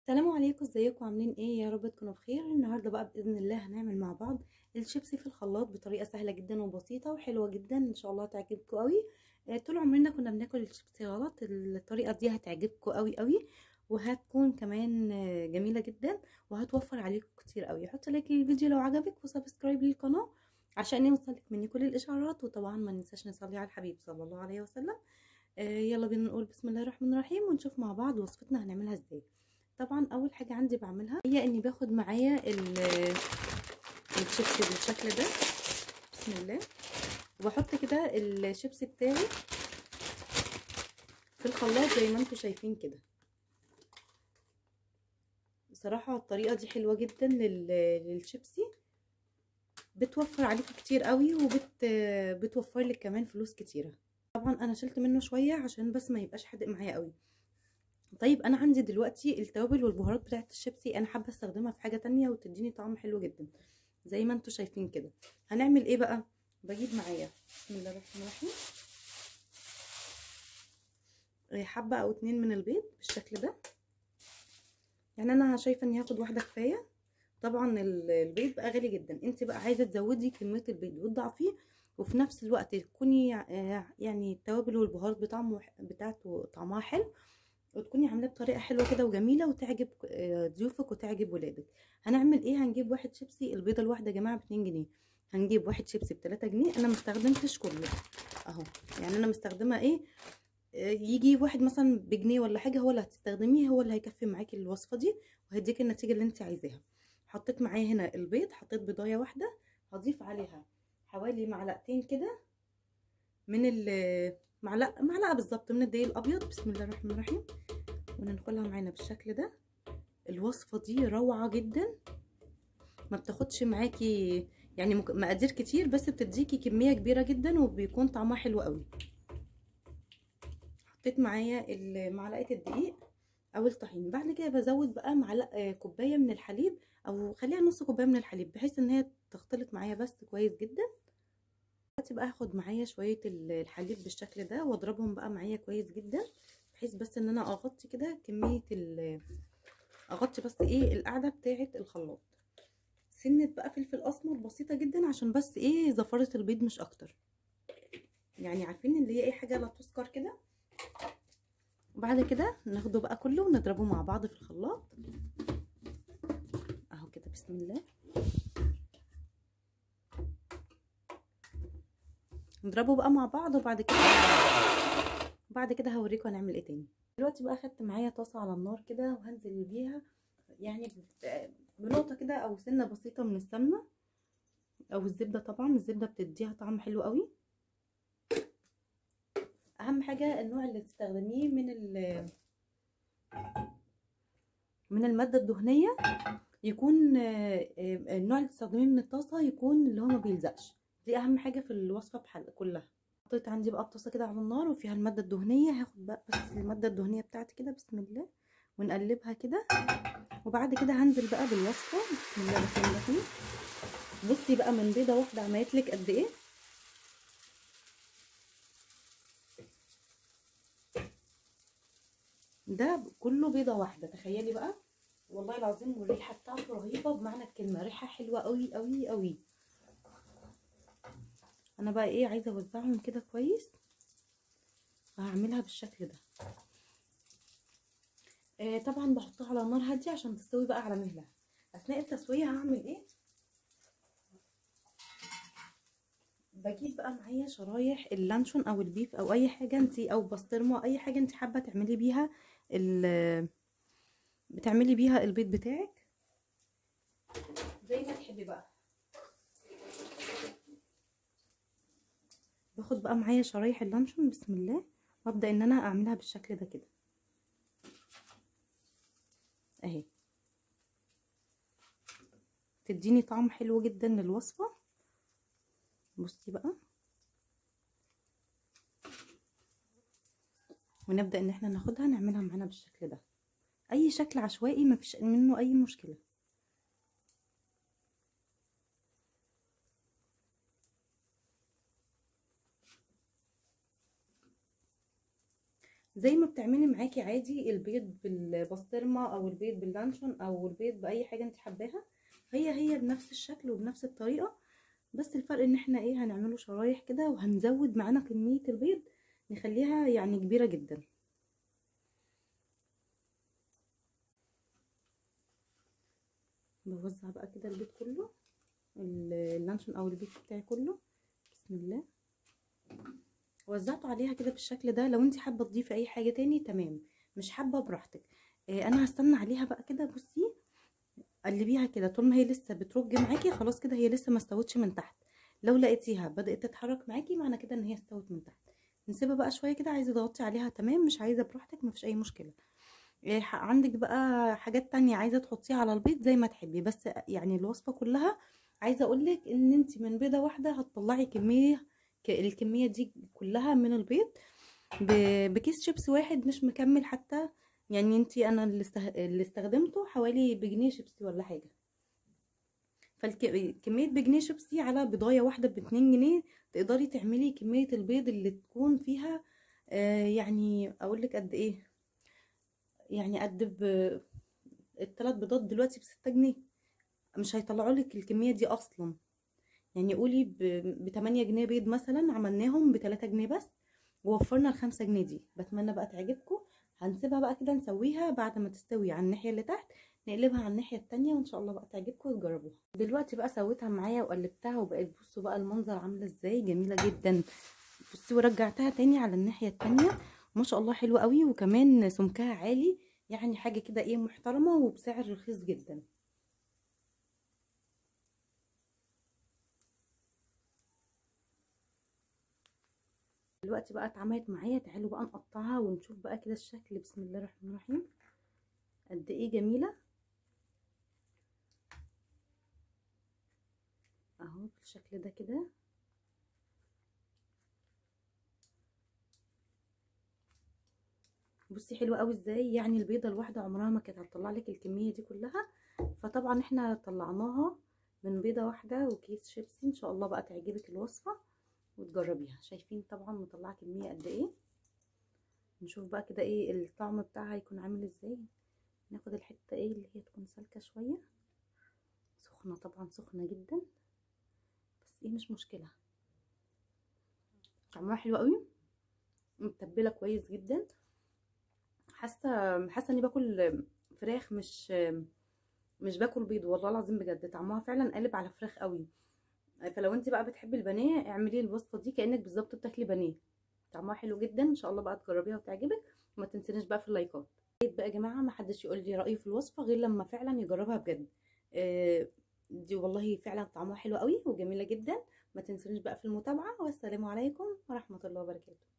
السلام عليكم ازيكم عاملين ايه يا رب تكونوا بخير النهارده بقى باذن الله هنعمل مع بعض الشيبسي في الخلاط بطريقه سهله جدا وبسيطه وحلوه جدا ان شاء الله هتعجبكم قوي آه، طول عمرنا كنا بناكل الشيبسي غلط الطريقه دي هتعجبكم قوي قوي وهتكون كمان آه، جميله جدا وهتوفر عليكم كتير قوي حط لايك للفيديو لو عجبك وسبسكرايب للقناه عشان يوصلك مني كل الاشعارات وطبعا ما ننساش نصلي على الحبيب صلى الله عليه وسلم آه، يلا بينا نقول بسم الله الرحمن الرحيم ونشوف مع بعض وصفتنا هنعملها ازاي طبعا اول حاجه عندي بعملها هي اني باخد معايا الشيبسي بالشكل ده بسم الله وبحط كده الشيبسي بتاعي في الخلاط زي ما انتم شايفين كده بصراحه الطريقه دي حلوه جدا للشيبسي بتوفر عليكم كتير قوي وبت بتوفر لك كمان فلوس كتيره طبعا انا شلت منه شويه عشان بس ما يبقاش حادق معايا قوي طيب انا عندي دلوقتي التوابل والبهارات بتاعه الشيبسي انا حابه استخدمها في حاجه تانية وتديني طعم حلو جدا زي ما انتم شايفين كده هنعمل ايه بقى بجيب معايا بسم الله الرحمن الرحيم حبه او اتنين من البيض بالشكل ده يعني انا شايفه اني هاخد واحده كفايه طبعا البيض بقى غالي جدا انت بقى عايزه تزودي كميه البيض وتضعفيه وفي نفس الوقت تكوني يعني التوابل والبهارات بطعمه بتاعته طعمها حلو وتكوني عاملاه بطريقه حلوه كده وجميله وتعجب ضيوفك وتعجب ولادك هنعمل ايه هنجيب واحد شيبسي البيضه الواحده يا جماعه ب 2 جنيه هنجيب واحد شيبسي ب 3 جنيه انا ما استخدمتش كله اهو يعني انا مستخدمه ايه يجي واحد مثلا بجنيه ولا حاجه هو اللي هتستخدميه هو اللي هيكفي معاكي الوصفه دي وهيديكي النتيجه اللي انت عايزاها حطيت معايا هنا البيض حطيت بيضايه واحده هضيف عليها حوالي معلقتين كده من ال معلقه معلقه بالظبط من الدقيق الابيض بسم الله الرحمن الرحيم وننقلها معانا بالشكل ده الوصفه دي روعه جدا ما بتاخدش معاكي يعني مقادير كتير بس بتديكي كميه كبيره جدا وبيكون طعمها حلو قوي حطيت معايا معلقه الدقيق او الطحين بعد كده بزود بقى معلقه كوبايه من الحليب او خليها نص كوبايه من الحليب بحيث ان هي تختلط معايا بس كويس جدا دلوقتي بقى هاخد معايا شويه الحليب بالشكل ده واضربهم بقى معايا كويس جدا بحيث بس ان انا اغطي كده كميه ال اغطي بس ايه القاعده بتاعه الخلاط سنه بقى فلفل اسمر بسيطه جدا عشان بس ايه زفره البيض مش اكتر يعني عارفين اللي هي ايه حاجه لا تذكر كده وبعد كده ناخده بقى كله ونضربه مع بعض في الخلاط اهو كده بسم الله نضربه بقى مع بعض وبعد كده بعد كده هوريكم هنعمل ايه تاني دلوقتي بقى خدت معايا طاسه على النار كده وهنزل بيها يعني بنقطه كده او سنه بسيطه من السمنه او الزبده طبعا الزبده بتديها طعم حلو قوي اهم حاجه النوع اللي تستخدميه من من الماده الدهنيه يكون النوع اللي تستخدميه من الطاسه يكون اللي هو ما بيلزقش دي اهم حاجه في الوصفه بحل كلها حطيت عندي بقى الطاسه كده على النار وفيها الماده الدهنيه هاخد بقى بس الماده الدهنيه بتاعتي كده بسم الله ونقلبها كده وبعد كده هنزل بقى بالوصفه بسم الله الرحمن الرحيم بصي بقى من بيضه واحده عملت لك قد ايه ده كله بيضه واحده تخيلي بقى والله العظيم والريحه بتاعته رهيبه بمعنى الكلمه ريحه حلوه قوي قوي قوي انا بقى ايه عايزه اوزعهم كده كويس وهعملها بالشكل ده آه طبعا بحطها على نار هاديه عشان تستوي بقى على مهلها اثناء التسويه هعمل ايه بجيب بقى معايا شرايح اللانشون او البيف او اي حاجه انت او بسطرمه اي حاجه انت حابه تعملي بيها بتعملي بيها البيض بتاعك زي ما تحبي بقى باخد بقى معايا شرايح اللانشون بسم الله وابدا ان انا اعملها بالشكل ده كده اهي تديني طعم حلو جدا للوصفه بصي بقى ونبدا ان احنا ناخدها نعملها معانا بالشكل ده اي شكل عشوائي مفيش منه اي مشكله زي ما بتعملي معاكي عادي البيض بالبسطرمه او البيض باللانشون او البيض باي حاجه انت حباها هي هي بنفس الشكل وبنفس الطريقه بس الفرق ان احنا ايه هنعمله شرايح كده وهنزود معانا كميه البيض نخليها يعني كبيره جدا بوزع بقى كده البيض كله اللانشون او البيض بتاعي كله بسم الله وزعته عليها كده بالشكل ده لو انت حابه تضيفي اي حاجه تاني تمام مش حابه براحتك اه انا هستنى عليها بقى كده بصي قلبيها كده طول ما هي لسه بترج معاكي خلاص كده هي لسه ما استوتش من تحت لو لقيتيها بدات تتحرك معاكي معنى كده ان هي استوت من تحت نسيبها بقى شويه كده عايزه تغطي عليها تمام مش عايزه براحتك مفيش اي مشكله اه عندك بقى حاجات تانية عايزه تحطيها على البيض زي ما تحبي بس يعني الوصفه كلها عايزه اقولك ان انت من بيضه واحده هتطلعي كميه الكميه دي كلها من البيض بكيس شيبس واحد مش مكمل حتى يعني انتي انا اللي, استخ... اللي استخدمته حوالي بجنيه شيبسي ولا حاجه فالكميه بجنيه شيبسي على بضايه واحده باتنين جنيه تقدري تعملي كميه البيض اللي تكون فيها آه يعني اقول لك قد ايه يعني قد ب... الثلاث بيضات دلوقتي بستة جنيه مش هيطلعوا لك الكميه دي اصلا يعني قولي ب 8 جنيه بيض مثلا عملناهم ب 3 جنيه بس ووفرنا ال 5 جنيه دي بتمنى بقى تعجبكم هنسيبها بقى كده نسويها بعد ما تستوي على الناحيه اللي تحت نقلبها على الناحيه التانية وان شاء الله بقى تعجبكم وتجربوها دلوقتي بقى سويتها معايا وقلبتها وبقت بصوا بقى المنظر عامله ازاي جميله جدا بصي ورجعتها تاني على الناحيه التانية ما شاء الله حلوه قوي وكمان سمكها عالي يعني حاجه كده ايه محترمه وبسعر رخيص جدا دلوقتي بقى اتعملت معايا تعالوا بقى نقطعها ونشوف بقى كده الشكل بسم الله الرحمن الرحيم قد ايه جميله اهو بالشكل ده كده بصي حلوه قوي ازاي يعني البيضه الواحده عمرها ما كانت هتطلع لك الكميه دي كلها فطبعا احنا طلعناها من بيضه واحده وكيس شيبسي ان شاء الله بقى تعجبك الوصفه وتجربيها شايفين طبعا مطلعه كميه قد ايه نشوف بقى كده ايه الطعم بتاعها هيكون عامل ازاي ناخد الحته ايه اللي هي تكون سالكه شويه سخنه طبعا سخنه جدا بس ايه مش مشكله طعمها حلو قوي متبله كويس جدا حاسه حاسه اني باكل فراخ مش مش باكل بيض والله العظيم بجد طعمها فعلا قالب على فراخ قوي فلو انت بقى بتحبي البانيه اعملي الوصفه دي كانك بالظبط بتاكلي بانيه طعمها حلو جدا ان شاء الله بقى تجربيها وتعجبك وما تنسيناش بقى في اللايكات بقى يا جماعه ما حدش يقول لي رايه في الوصفه غير لما فعلا يجربها بجد آه دي والله فعلا طعمها حلو قوي وجميله جدا ما تنسونيش بقى في المتابعه والسلام عليكم ورحمه الله وبركاته